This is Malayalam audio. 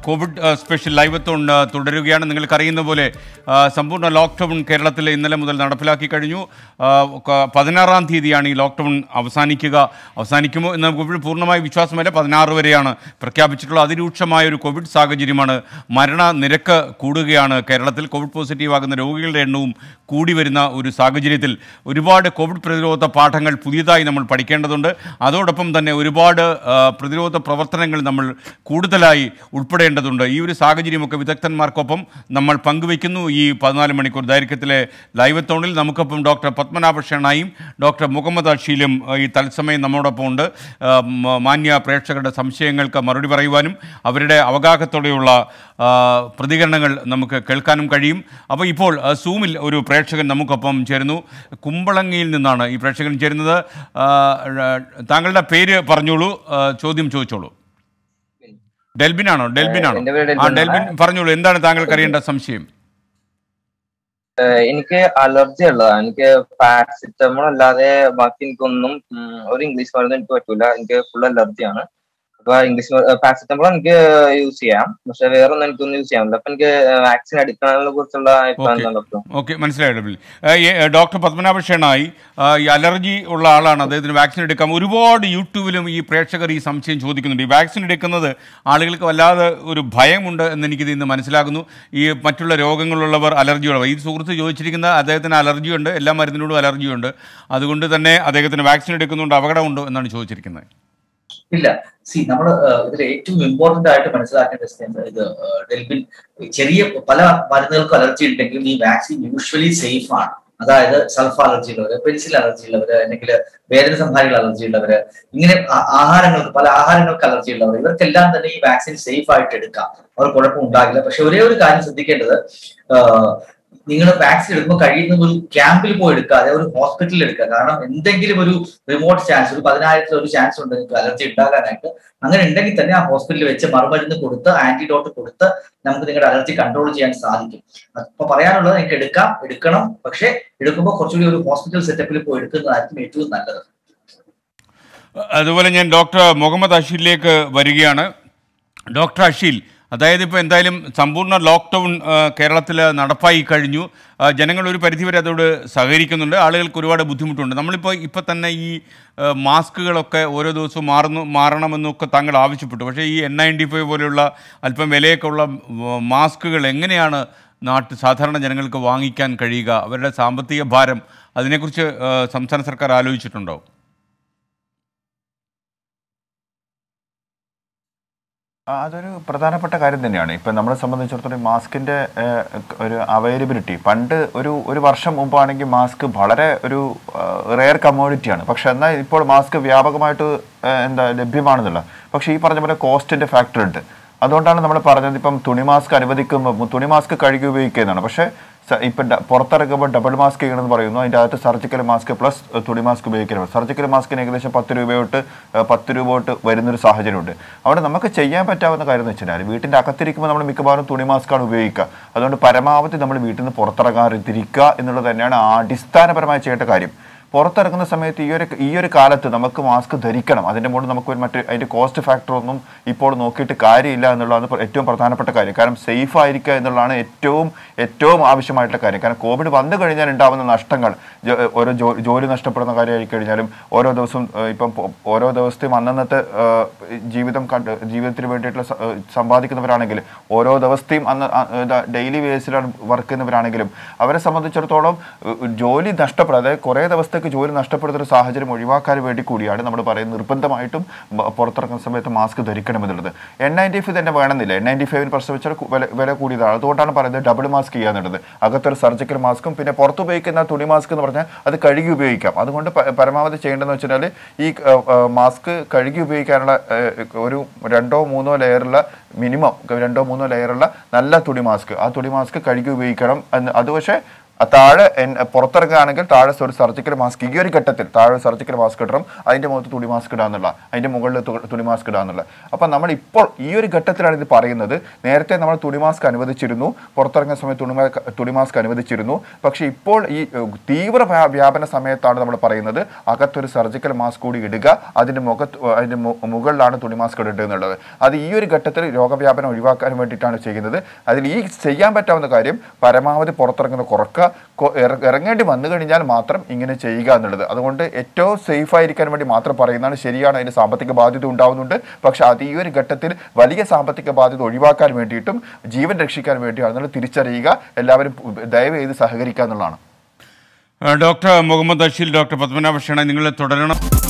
കോവിഡ് ആ, സ്പെഷ്യൽ ലൈവത്തോൺ ആ, തുടരുകയാണ് നിങ്ങൾക്കറിയുന്ന പോലെ ആ, സമ്പൂർണ്ണ ലോക്ക്ഡൗൺ കേരളത്തിൽ ഇന്നലെ മുതൽ നടപ്പിലാക്കി കഴിഞ്ഞു ആ, ക- പതിനാറാം തീയതിയാണ് ഈ ലോക്ക്ഡൗൺ അവസാനിക്കുക അവസാനിക്കുമോ എന്ന് നമുക്ക് ഇപ്പോഴും പൂർണ്ണമായ വിശ്വാസമല്ല പതിനാറ് വരെയാണ് പ്രഖ്യാപിച്ചിട്ടുള്ളത് അതിരൂക്ഷമായ ഒരു കോവിഡ് സാഹചര്യമാണ് മരണ നിരക്ക് കൂടുകയാണ് കേരളത്തിൽ കോവിഡ് പോസിറ്റീവ് ആകുന്ന രോഗികളുടെ എണ്ണവും കൂടി വരുന്ന ഒരു സാഹചര്യത്തിൽ ഒരുപാട് കോവിഡ് പ്രതിരോധ പാഠങ്ങൾ പുതിയതായി നമ്മൾ പഠിക്കേണ്ടതുണ്ട് അതോടൊപ്പം തന്നെ ഒരുപാട് ആ, പ്രതിരോധ പ്രവർത്തനങ്ങൾ നമ്മൾ കൂടുതലായി ഉൾപ്പെടേണ്ടതുണ്ട് ഈ ഒരു സാഹചര്യമൊക്കെ വിദഗ്ധന്മാർക്കൊപ്പം നമ്മൾ പങ്കുവയ്ക്കുന്നു ഈ പതിനാല് മണിക്കൂർ ദൈർഘ്യത്തിലെ ലൈവ് തോണിൽ നമുക്കൊപ്പം ഡോക്ടർ പത്മനാഭ ഷെണായും ഡോക്ടർ മുഹമ്മദ് അഷീലും ആ, ഈ തത്സമയം നമ്മോടൊപ്പം ഉണ്ട് ആ, മ- മാന്യ പ്രേക്ഷകരുടെ സംശയങ്ങൾക്ക് മറുപടി പറയുവാനും അവരുടെ അവഗാഹത്തോടെയുള്ള ആ, പ്രതികരണങ്ങൾ നമുക്ക് കേൾക്കാനും കഴിയും അപ്പോൾ ഇപ്പോൾ ആ, സൂമിൽ ഒരു പ്രേക്ഷകൻ നമുക്കൊപ്പം ചേരുന്നു കുമ്പളങ്ങിയിൽ നിന്നാണ് ഈ പ്രേക്ഷകൻ ചേരുന്നത് ആ, ര- താങ്കളുടെ പേര് പറഞ്ഞോളൂ ആ, ചോദ്യം ചോദിച്ചോളൂ ഡെൽബിനാണോ ഡെൽബിനാണോ എന്റെ പേര് ആ ഡെൽബിൻ ഡെൽബിൻ പറഞ്ഞോളൂ എന്താണ് താങ്കൾക്ക് അറിയേണ്ട സംശയം ഏഹ് എനിക്ക് അലർജി ഉള്ളതാണ് എനിക്ക് പാരസിറ്റമോൾ അല്ലാതെ ബാക്കി എനിക്കൊന്നും ഉം, ഒരു ഇംഗ്ലീഷ് മരുന്ന് എനിക്ക് പറ്റൂല എനിക്ക് ഫുൾ അലർജിയാണ് അപ്പൊ ഇംഗ്ലീഷ് പാരസിറ്റമോൾ എനിക്ക് യൂസ് ചെയ്യാം പക്ഷെ വേറെ ഒന്നും എനിക്കൊന്നും യൂസ് ചെയ്യാൻ പറ്റില്ല അപ്പൊ എനിക്ക് വാക്സിൻ എടുക്കുന്നതിനെ കുറിച്ചുള്ള അഭിപ്രായം Okay. എന്താണ് ഡോക്ടർ ഓക്കെ മനസ്സിലായി ഡെൽബിൻ ഏ, ഏ, ഡോക്ടർ പത്മനാഭ ഷേണായി ആ, ഈ അലർജി ഉള്ള ആളാണ് അദ്ദേഹത്തിന് വാക്സിൻ എടുക്കാം ഒരുപാട് യൂട്യൂബിലും ഈ പ്രേക്ഷകർ ഈ സംശയം ചോദിക്കുന്നുണ്ട് ഈ വാക്സിൻ എടുക്കുന്നത് ആളുകൾക്ക് വല്ലാതെ ഒരു ഭയമുണ്ട് എന്ന് എനിക്കിത് ഇന്ന് മനസ്സിലാകുന്നു ഈ മറ്റുള്ള രോഗങ്ങളുള്ളവർ അലർജിയുള്ളവർ ഈ സുഹൃത്ത് ചോദിച്ചിരിക്കുന്ന അദ്ദേഹത്തിന് അലർജിയുണ്ട് എല്ലാ മരുന്നിനോടും അലർജിയുണ്ട് അതുകൊണ്ട് തന്നെ അദ്ദേഹത്തിന് വാക്സിൻ എടുക്കുന്നുണ്ട് അപകടമുണ്ടോ എന്നാണ് ചോദിച്ചിരിക്കുന്നത് ഇല്ല സി നമ്മൾ ഇതിൽ ഏറ്റവും ഇമ്പോർട്ടന്റ് ആയിട്ട് മനസ്സിലാക്കേണ്ട സ്റ്റെപ്പ് ഇത് ഏഹ്, ഡെൽബിൻ ചെറിയ പല മരുന്നുകൾക്കും അലർജി ഉണ്ടെങ്കിലും ഈ വാക്സിൻ യൂഷ്വലി സേഫ് ആണ് അതായത് സൾഫ അലർജി ഉള്ളവര് പെൻസിൽ അലർജി ഉള്ളവര് അല്ലെങ്കിൽ വേദന സംഹാരികൾ അലർജി ഉള്ളവര് ഇങ്ങനെ ആ- ആഹാരങ്ങൾക്ക് പല ആഹാരങ്ങൾക്ക് അലർജി ഉള്ളവർ ഇവർക്കെല്ലാം തന്നെ ഈ വാക്സിൻ സേഫ് ആയിട്ട് എടുക്കാം അവർ കുഴപ്പം ഉണ്ടാകില്ല പക്ഷെ ഒരേ ഒരു കാര്യം ശ്രദ്ധിക്കേണ്ടത് നിങ്ങൾ വാക്സിൻ എടുക്കുമ്പോൾ കഴിയുന്ന ഒരു ക്യാമ്പിൽ പോയി എടുക്കാതെ ഒരു ഹോസ്പിറ്റലിൽ എടുക്കുക കാരണം എന്തെങ്കിലും ഒരു റിമോട്ട് ചാൻസ് ഒരു പതിനായിരത്തിൽ ഒരു ചാൻസ് ഉണ്ട് നിങ്ങൾക്ക് അലർജി ഉണ്ടാകാനായിട്ട് അങ്ങനെ ഉണ്ടെങ്കിൽ തന്നെ ആ ഹോസ്പിറ്റലിൽ വെച്ച് മറുമരുന്ന് കൊടുത്ത് ആന്റിഡോട്ട് കൊടുത്ത് നമുക്ക് നിങ്ങളുടെ അലർജി കൺട്രോൾ ചെയ്യാൻ സാധിക്കും അപ്പൊ പറയാനുള്ളത് നിങ്ങൾക്ക് എടുക്കാം എടുക്കണം പക്ഷെ എടുക്കുമ്പോൾ കുറച്ചുകൂടി ഒരു ഹോസ്പിറ്റൽ സെറ്റപ്പിൽ പോയി എടുക്കുന്നതായിരിക്കും ഏറ്റവും നല്ലത് അതുപോലെ ഞാൻ ഡോക്ടർ മുഹമ്മദ് അഷീലിലേക്ക് വരികയാണ് ഡോക്ടർ അഷീൽ അതായത് ഇപ്പോൾ എന്തായാലും സമ്പൂർണ്ണ ലോക്ക്ഡൗൺ കേരളത്തിൽ നടപ്പായി കഴിഞ്ഞു ആ, ജനങ്ങൾ ഒരു പരിധിവരെ അതോട് സഹകരിക്കുന്നുണ്ട് ആളുകൾക്ക് ഒരുപാട് ബുദ്ധിമുട്ടുണ്ട് നമ്മളിപ്പോൾ ഇപ്പോൾ തന്നെ ഈ ആ, മാസ്കുകളൊക്കെ ഓരോ ദിവസവും മാറുന്നു മാറണമെന്നൊക്കെ താങ്കൾ ആവശ്യപ്പെട്ടു പക്ഷേ ഈ എൻ നയൻറ്റി ഫൈവ് പോലെയുള്ള അല്പം വിലയൊക്കെ ഉള്ള വ- മാസ്കുകൾ എങ്ങനെയാണ് നാട്ട് സാധാരണ ജനങ്ങൾക്ക് വാങ്ങിക്കാൻ കഴിയുക അവരുടെ സാമ്പത്തിക ഭാരം അതിനെക്കുറിച്ച് ആ, സംസ്ഥാന സർക്കാർ ആലോചിച്ചിട്ടുണ്ടോ ആ, അതൊരു പ്രധാനപ്പെട്ട കാര്യം തന്നെയാണ് ഇപ്പം നമ്മളെ സംബന്ധിച്ചിടത്തോളം മാസ്കിൻ്റെ ഒരു അവൈലബിലിറ്റി പണ്ട് ഒരു ഒരു വർഷം മുമ്പാണെങ്കിൽ മാസ്ക് വളരെ ഒരു റെയർ കമ്മോഡിറ്റിയാണ് പക്ഷെ എന്നാൽ ഇപ്പോൾ മാസ്ക് വ്യാപകമായിട്ട് ആ, എന്താ ലഭ്യമാണെന്നുള്ള പക്ഷേ ഈ പറഞ്ഞ പോലെ കോസ്റ്റിൻ്റെ ഫാക്ടർ ഉണ്ട് അതുകൊണ്ടാണ് നമ്മൾ പറഞ്ഞത് ഇപ്പം തുണി മാസ്ക് അനുവദിക്കുമ്പോൾ തുണി മാസ്ക് കഴുകി ഉപയോഗിക്കുന്നതാണ് പക്ഷേ സ- ഇപ്പം ഡ- പുറത്തിറങ്ങുമ്പോൾ ഡബിൾ മാസ്ക് ചെയ്യണമെന്ന് പറയുന്നു അതിൻ്റെ അകത്ത് സർജിക്കൽ മാസ്ക് പ്ലസ് ഏഹ്, തുണി മാസ്ക് ഉപയോഗിക്കണം സർജിക്കൽ മാസ്കിന് ഏകദേശം പത്ത് രൂപ തൊട്ട് ഏഹ്, പത്ത് രൂപ തൊട്ട് വരുന്നൊരു സാഹചര്യമുണ്ട് അവിടെ നമുക്ക് ചെയ്യാൻ പറ്റാവുന്ന കാര്യം എന്ന് വെച്ചാൽ വീട്ടിൻ്റെ അകത്തിരിക്കുമ്പോൾ നമ്മൾ മിക്കവാറും തുണി മാസ്കാണ് ഉപയോഗിക്കുക അതുകൊണ്ട് പരമാവധി നമ്മൾ വീട്ടിൽ നിന്ന് പുറത്തിറങ്ങാതിരിക്കുക എന്നുള്ളത് തന്നെയാണ് അടിസ്ഥാനപരമായി ചെയ്യേണ്ട കാര്യം പുറത്തിറങ്ങുന്ന സമയത്ത് ഈ ഒരു ഈ ഒരു കാലത്ത് നമുക്ക് മാസ്ക് ധരിക്കണം അതിൻ്റെ മുകളിൽ നമുക്ക് ഒരു മറ്റ് അതിൻ്റെ കോസ്റ്റ് ഫാക്ടർ ഒന്നും ഇപ്പോൾ നോക്കിയിട്ട് കാര്യമില്ല എന്നുള്ളതാണ് പ്ര- ഏറ്റവും പ്രധാനപ്പെട്ട കാര്യം കാരണം സേഫ് ആയിരിക്കുക എന്നുള്ളതാണ് ഏറ്റവും ഏറ്റവും ആവശ്യമായിട്ടുള്ള കാര്യം കാരണം കോവിഡ് വന്നു കഴിഞ്ഞാൽ ഉണ്ടാകുന്ന നഷ്ടങ്ങൾ ജോ- ഓരോ ജോ ജോലി നഷ്ടപ്പെടുന്ന കാര്യമായി കഴിഞ്ഞാലും ഓരോ ദിവസവും ഏഹ്, ഇപ്പം പൊ- ഓരോ ദിവസത്തെയും അന്നന്നത്തെ ഏഹ്, ജീവിതം കണ്ട് ജീവിതത്തിന് വേണ്ടിയിട്ടുള്ള സ- ഏഹ്, സമ്പാദിക്കുന്നവരാണെങ്കിൽ ഓരോ ദിവസത്തെയും അന്ന് ഡെയിലി ബേസിലാണ് വർക്ക് ചെയ്യുന്നവരാണെങ്കിലും അവരെ സംബന്ധിച്ചിടത്തോളം ഏഹ്, ജോലി നഷ്ടപ്പെടുക അതായത് കുറേ ദിവസത്തേക്ക് ജോലി നഷ്ടപ്പെടുന്ന ഒരു സാഹചര്യം ഒഴിവാക്കാൻ വേണ്ടി കൂടിയാണ് നമ്മൾ പറയുന്നത് നിർബന്ധമായിട്ടും ബ- പുറത്തിറങ്ങുന്ന സമയത്ത് മാസ്ക് ധരിക്കണമെന്നുള്ളത് എൻ നയൻറ്റി ഫൈവ് തന്നെ വേണമെന്നില്ല എൻ നയൻറ്റി ഫൈവിന് പ്രസവിച്ചാൽ കു- വില വില കൂടിയതാണ് അതുകൊണ്ടാണ് പറയുന്നത് ഡബിൾ മാസ്ക് ചെയ്യാന്നുള്ളത് അകത്തൊരു സർജിക്കൽ മാസ്കും പിന്നെ പുറത്ത് ഉപയോഗിക്കുന്ന തുണി മാസ്ക് എന്ന് പറഞ്ഞാൽ അത് കഴുകി ഉപയോഗിക്കാം അതുകൊണ്ട് പ- പരമാവധി ചെയ്യേണ്ടതെന്ന് വെച്ചാൽ ഈ ഏഹ്, ഏഹ്, മാസ്ക് കഴുകി ഉപയോഗിക്കാനുള്ള ഏഹ്, ഒരു രണ്ടോ മൂന്നോ ലെയറുള്ള മിനിമം രണ്ടോ മൂന്നോ ലെയറുള്ള നല്ല തുണി മാസ്ക് ആ തുണി മാസ്ക് കഴുകി ഉപയോഗിക്കണം എന്ന് അത് പക്ഷേ ആ താഴെ എൻ- പുറത്തിറങ്ങുകയാണെങ്കിൽ താഴെ ഒരു സർജിക്കൽ മാസ്ക് ഈ ഒരു ഘട്ടത്തിൽ താഴെ ഒരു സർജിക്കൽ മാസ്ക് ഇടണം അതിന്റെ മുഖത്ത് തുണി മാസ്ക് ഇടാന്നുള്ള അതിന്റെ മുകളിൽ തു- തുണി മാസ്ക് ഇടാന്നുള്ള അപ്പൊ നമ്മൾ ഇപ്പോൾ ഈ ഒരു ഘട്ടത്തിലാണ് ഇത് പറയുന്നത് നേരത്തെ നമ്മൾ തുണി മാസ്ക് അനുവദിച്ചിരുന്നു പുറത്തിറങ്ങുന്ന സമയത്ത് തുണി മാ- തുണി മാസ്ക് അനുവദിച്ചിരുന്നു പക്ഷെ ഇപ്പോൾ ഈ ഏഹ്, തീവ്ര വ്യാ- വ്യാപന സമയത്താണ് നമ്മൾ പറയുന്നത് അകത്തൊരു സർജിക്കൽ മാസ്ക് കൂടി ഇടുക അതിന്റെ മുഖത്ത് അതിന്റെ മു- മുകളിലാണ് തുണി മാസ്ക് ഇടുക എന്നുള്ളത് അത് ഈ ഒരു ഘട്ടത്തിൽ രോഗവ്യാപനം ഒഴിവാക്കാൻ വേണ്ടിയിട്ടാണ് ചെയ്യുന്നത് അതിൽ ഈ ചെയ്യാൻ പറ്റാവുന്ന കാര്യം പരമാവധി പുറത്തിറങ്ങുന്നത് കുറക്കുക കൊ- ഇറ- ഇറങ്ങേണ്ടി വന്നു കഴിഞ്ഞാൽ മാത്രം ഇങ്ങനെ ചെയ്യുക എന്നുള്ളത് അതുകൊണ്ട് ഏറ്റവും സേഫ് ആയിരിക്കാൻ വേണ്ടി മാത്രം പറയുന്നതാണ് ശരിയാണ് അതിന് സാമ്പത്തിക ബാധ്യത ഉണ്ടാവുന്നുണ്ട് പക്ഷെ അത് ഈ ഒരു ഘട്ടത്തിൽ വലിയ സാമ്പത്തിക ബാധ്യത ഒഴിവാക്കാൻ വേണ്ടിയിട്ടും ജീവൻ രക്ഷിക്കാൻ വേണ്ടിയാണ് എന്നുള്ളത് തിരിച്ചറിയുക എല്ലാവരും ദയവ് ചെയ്ത് സഹകരിക്കുക എന്നുള്ളതാണ് ഡോക്ടർ മുഹമ്മദ് അഷീൽ ഡോക്ടർ പത്മനാഭ ഷണ നിങ്ങൾ തുടരണം